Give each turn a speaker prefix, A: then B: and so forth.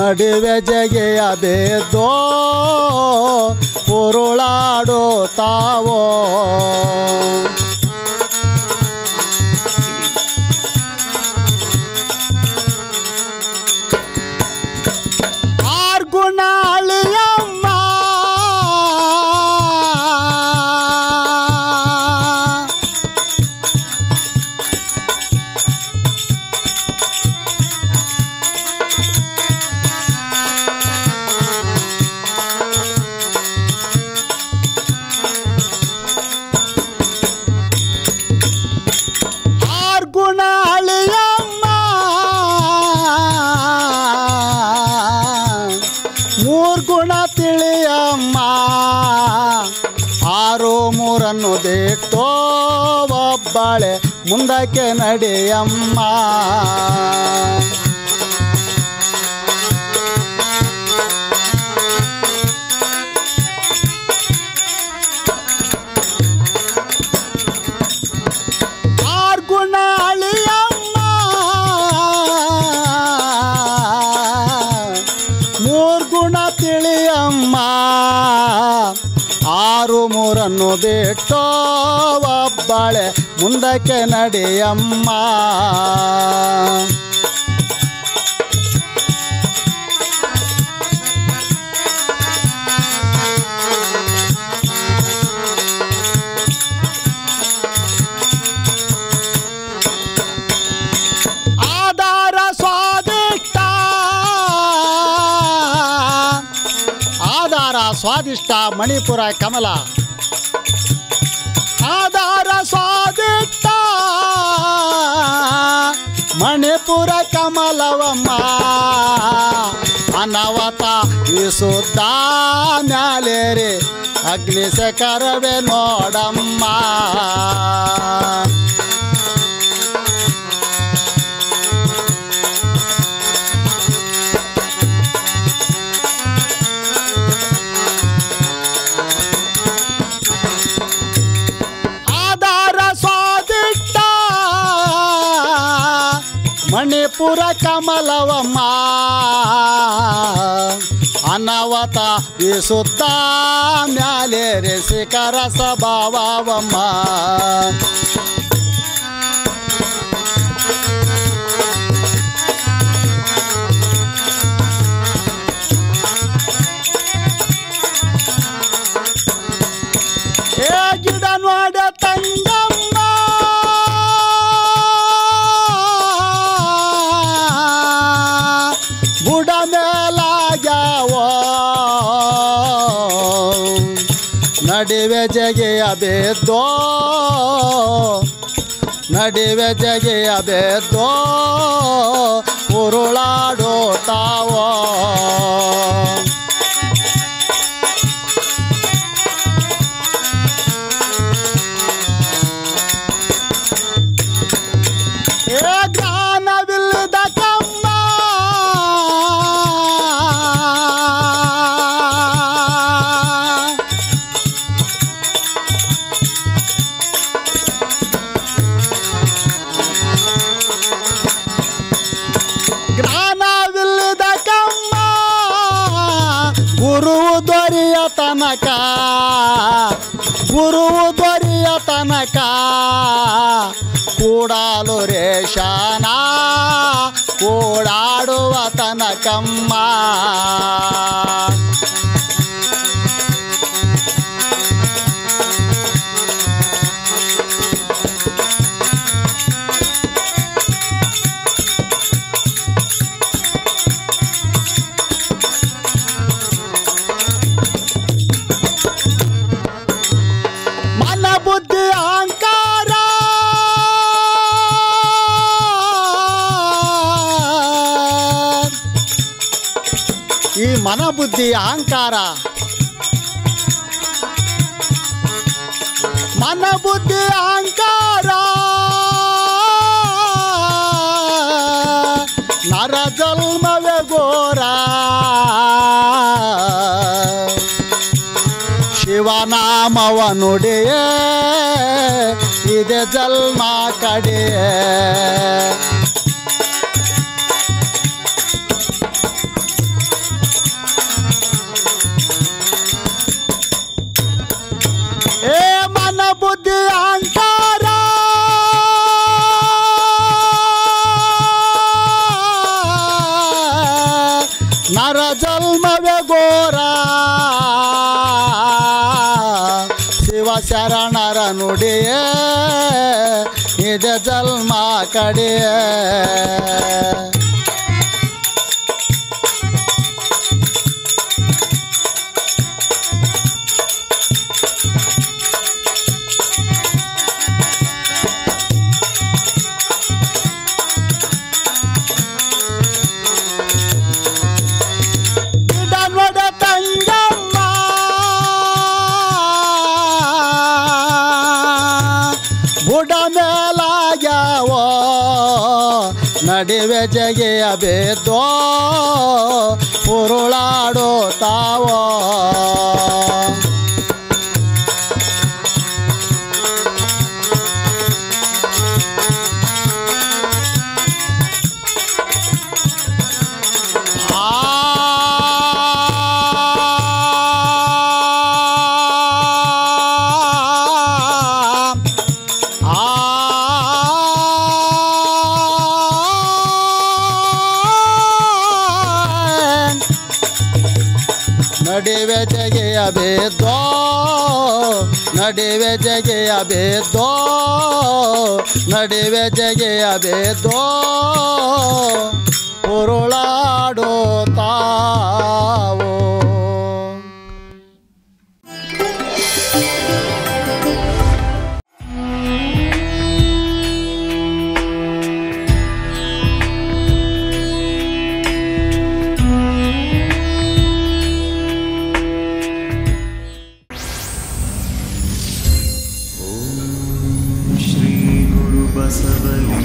A: ನಡುವೆ ಜಗೆಯ ಬೇದೋ ಉರುಳಾಡೋ ತಾವೋ ಆರ್ಗುಣ ಅಳಿಯಮ್ಮ ಆರ್ಗುಣ ಅಳಿಯಮ್ಮ ಮೂರ್ ಗುಣ ತಿಳಿಯಮ್ಮ ಆರು ಮೂರನ್ನು ಬಿಟ್ಟು ಒಬ್ಬಳೆ ಮುಂದಕ್ಕೆ ನಡೆಯಮ್ಮ ಆರ್ಗುಣ ಅಳಿಯಮ್ಮ ಮೂರ್ ಗುಣ ತಿಳಿಯಮ್ಮ ಆರು ಮೂರನ್ನು ಬಿಟ್ಟು ಒಬ್ಬಳೆ ಮುಂದಕ್ಕೆ ನಡೆಯಮ್ಮ ಆಧಾರ ಸ್ವಾದಿಷ್ಟ ಆಧಾರ ಸ್ವಾದಿಷ್ಟ ಮಣಿಪುರ ಕಮಲ ಆಧಾರ ಸ್ವಾದಿಷ್ಟ ಮಣಿಪುರ ಕಮಲವಮ್ಮ ಅನವತ ವಿಸುದ್ಧ ಮ್ಯಾಲೇರಿ ಅಗ್ನಿ ಸಕರವೆ ನೋಡಮ್ಮ ಆಧಾರ ಸ್ವಾದಿಷ್ಟ ಮಣಿಪುರ ಕಮಲವಮ್ಮ ಅನವತ ವಿಸುದ್ಧ ಮ್ಯಾಲೇರೆ ಶಿಖರ ಸ್ವಭಾವವಮ್ಮ ಏ ಗಿಡ ನೋಡ ತಂಗಮ್ಮ ಬುಡ ಮೇಲಾಗ್ಯಾವ ನಡಿವೆ ಜಗೆಯ ಬೇದೋ ನಡಿವೆ ಜಗೆಯ ಬೇದೋ ಉರುಳಾಡೋ ತಾವೋ ಏ ಜ್ಞಾನವಿಲ್ಲದ ಕಮ್ಮ ಜ್ಞಾನವಿಲ್ಲದ ಕಮ್ಮ ಗುರು ದೊರೆಯ ತನಕ ಗುರು ದೊರೆಯ ತನಕ ಕೂಡಲು ರೇಷನ ಓಡಾಡುವ ತನಕಮ್ಮ ಮನ ಬುದ್ಧಿ ಅಹಂಕಾರ ಈ ಮನ ಬುದ್ಧಿ ಅಹಂಕಾರ ಮನ ಬುದ್ಧಿ ಅಹಂಕಾರ ನರ ಜನ್ಮವೇ ಘೋರ ಶಿವನಾಮವ ನುಡಿಯೇ ಇದೆ ಜನ್ಮ ಕಡೆಯೇ ನುಡಿಯೇ ಇದೆ ಜನ್ಮ ಕಡೆಯೇ ಗಿಡ ನೋಡ ತಂಗಮ್ಮ ಬುಡ ಮೇಲಾಗ್ಯಾವ ನಡಿವೆ ಜಗೆಯ ಬೇದೋ ಉರುಳಾಡೋ ತಾವೋ ನಡಿವೆ ಜಗೆಯ ಬೇದೋ ನಡಿವೆ ಜಗೆಯ ಬೇದೋ ನಡಿವೆ ಜಗೆಯ ಬೇದೋ ಉರುಳಾಡೋ ತಾವೋ
B: श्रीगुरुबसवलिं